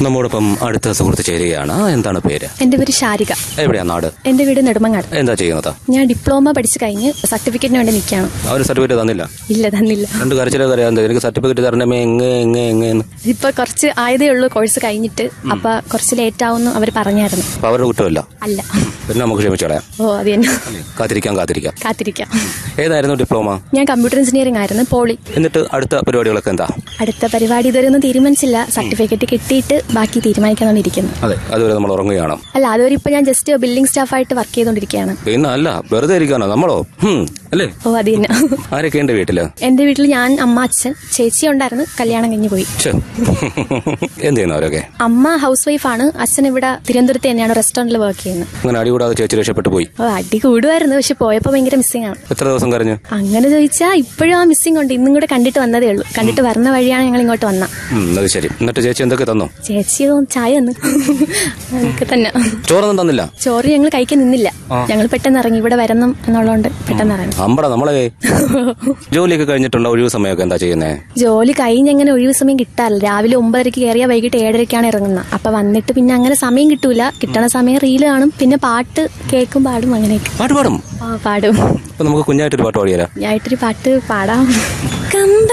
നമ്മോടൊപ്പം അടുത്ത സുഹൃത്ത് ചേരുകയാണ് എന്താണ് പേര് എൻ്റെ പേര് ശാരിക എവിടെയാ നാട് എൻ്റെ വീട് നെടുമങ്ങാട് എന്താ ചെയ്യുന്നത് ഞാൻ ഡിപ്ലോമ പഠിച്ചു കഴിഞ്ഞ് സർട്ടിഫിക്കറ്റിന് വേണ്ടി നിൽക്കുകയാണ് അവർ സർട്ടിഫിക്കറ്റ് തന്നില്ല ഇല്ല തന്നില്ല രണ്ട് കരച്ചിലൊക്കെ അറിയാം എനിക്ക് സർട്ടിഫിക്കറ്റ് തരണമേ എങ്ങ എങ്ങ എങ്ങന്ന് ഇപ്പൊ കുറച്ച് ആയതേ ഉള്ളൂ കോഴ്സ് കഴിഞ്ഞിട്ട് അപ്പൊ കുറച്ച് ലേറ്റ് ആവുമെന്ന് അവർ പറഞ്ഞായിരുന്നു അപ്പൊ അവരുടെ കുറ്റമല്ല അല്ല പിന്നെ നമുക്ക് ക്ഷമിച്ചോളയാം ഓ അത് തന്നെ കാത്തിരിക്കാം കാത്തിരിക്കാം കാത്തിരിക്കാം ഏതായിരുന്നു ഡിപ്ലോമ ഞാൻ കമ്പ്യൂട്ടർ എഞ്ചിനീയറിംഗ് ആയിരുന്നു പോളി എന്നിട്ട് അടുത്ത പരിപാടികളൊക്കെ എന്താ അടുത്ത പരിപാടി ഇതുവരെ ഒന്നും തീരുമാനിച്ചില്ല സർട്ടിഫിക്കറ്റ് കിട്ടിയിട്ട് ബാക്കി തീരുമാനിക്കാന്നിരിക്കുന്നു അതെ അതുവരെ നമ്മൾ ഉറങ്ങുകയാണ് അല്ല അതുവരെ ഇപ്പൊ ഞാൻ ജസ്റ്റ് ബിൽഡിംഗ് സ്റ്റാഫായിട്ട് വർക്ക് ചെയ്തുകൊണ്ടിരിക്കുകയാണ് പിന്നെ അല്ല വെറുതെ ഇരിക്കാനോ നമ്മളോ ഹും, അല്ലേ ഓ അത് തന്നെ ആരൊക്കെ ഉണ്ട് വീട്ടില് എന്റെ വീട്ടിൽ ഞാൻ അമ്മ അച്ഛൻ ചേച്ചി ഉണ്ടായിരുന്നു കല്യാണം കഴിഞ്ഞ് പോയി ഛെ. എന്ത് ചെയ്യുന്നു അവരൊക്കെ അമ്മ ഹൗസ് വൈഫാണ് അച്ഛൻ ഇവിടെ തിരുവനന്തപുരത്ത് തന്നെയാണ് റെസ്റ്റോറന്റിൽ വർക്ക് ചെയ്യുന്നത് അങ്ങനെ അടികൂടാതെ ചേച്ചി രക്ഷപ്പെട്ടു പോയി ഓ അടി കൂടുമായിരുന്നു പക്ഷെ പോയപ്പോ ഭയങ്കര മിസ്സിംഗ് ആണ് എത്ര ദിവസം കരഞ്ഞു അങ്ങനെ ചോദിച്ചാൽ ഇപ്പോഴും ആ മിസ്സിംഗ് ഉണ്ട് ഇന്നും കൂടെ കണ്ടിട്ട് വന്നതേ ഉള്ളൂ കണ്ടിട്ട് വരുന്ന വഴിയാണ് ഞങ്ങൾ ഇങ്ങോട്ട് വന്ന ഉം, അത് ശരി എന്നിട്ട് ചേച്ചി എന്തൊക്കെ തന്നു ചേച്ചി ചായ തന്നു അതൊക്കെ തന്നെ ചോറൊന്നും തന്നില്ല ചോറ് ഞങ്ങൾ കഴിക്കാൻ നിന്നില്ല ഞങ്ങൾ പെട്ടെന്ന് ഇറങ്ങി ഇവിടെ വരണം എന്നുള്ളതുകൊണ്ട് പെട്ടെന്ന് ഇറങ്ങി അമ്പട നമ്മളെ ജോലിയൊക്കെ കഴിഞ്ഞിട്ടുണ്ടോ ഒഴിവ് സമയമൊക്കെ എന്താ ചെയ്യുന്നേ ജോലി കഴിഞ്ഞ് അങ്ങനെ ഒഴിവ് സമയം കിട്ടാറില്ല രാവിലെ ഒമ്പതരക്ക് കയറിയാൽ വൈകിട്ട് ഏഴരക്കാണ് ഇറങ്ങുന്നത് അപ്പൊ വന്നിട്ട് പിന്നെ അങ്ങനെ സമയം കിട്ടൂല കിട്ടണ സമയം റീല് കാണും പിന്നെ പാട്ട് കേൾക്കും പാടും അങ്ങനെയൊക്കെ പാട്ട് പാടും ആ പാടും അപ്പൊ നമുക്ക് കുഞ്ഞായിട്ടൊരു പാട്ട് പാടിയാലോ ഞായിട്ടൊരു പാട്ട് പാടാം കമ്പ